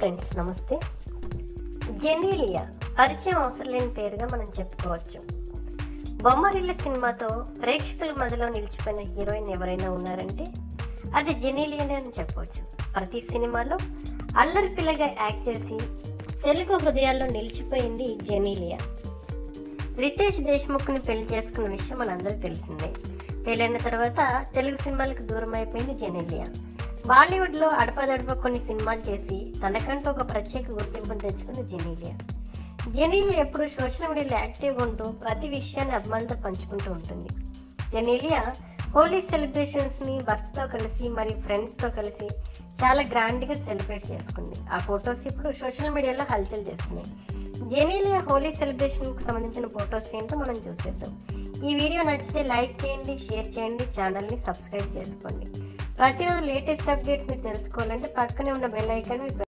friends నమస్తే జెనీలియా పరిచయం అవసరం లేని పేరుగా మనం చెప్పుకోవచ్చు బొమ్మరిల్ల సినిమాతో ప్రేక్షకుల మధ్యలో నిలిచిపోయిన హీరోయిన్ ఎవరైనా ఉన్నారంటే అది జెనీలియానే అని చెప్పవచ్చు ప్రతి సినిమాలో అల్లరి పిల్లగా యాక్ట్ చేసి తెలుగు హృదయాల్లో నిలిచిపోయింది జెనీలియా రితేష్ దేశ్ముఖ్ని పెళ్లి చేసుకున్న విషయం మనందరికీ తెలిసిందే పెళ్ళైన తర్వాత తెలుగు సినిమాలకు దూరం అయిపోయింది జెనెలియా బాలీవుడ్లో అడపదడప కొన్ని సినిమాలు చేసి తనకంటూ ఒక ప్రత్యేక గుర్తింపును తెచ్చుకుంది జెనీలియా జెనీలియా ఎప్పుడు సోషల్ మీడియాలో యాక్టివ్గా ఉంటూ ప్రతి విషయాన్ని అభిమానులతో పంచుకుంటూ ఉంటుంది జెనీలియా హోలీ సెలబ్రేషన్స్ని భర్తతో కలిసి మరియు ఫ్రెండ్స్తో కలిసి చాలా గ్రాండ్గా సెలబ్రేట్ చేసుకుంది ఆ ఫొటోస్ ఇప్పుడు సోషల్ మీడియాలో హల్చల్ చేస్తున్నాయి జెనీలియా హోలీ సెలబ్రేషన్కి సంబంధించిన ఫొటోస్ ఏంటో మనం చూసేద్దాం ఈ వీడియో నచ్చితే లైక్ చేయండి షేర్ చేయండి ఛానల్ని సబ్స్క్రైబ్ చేసుకోండి ప్రతిరోజు లేటెస్ట్ అప్డేట్స్ మీరు తెలుసుకోవాలంటే పక్కనే ఉన్న బెల్ ఐకాన్ మీరు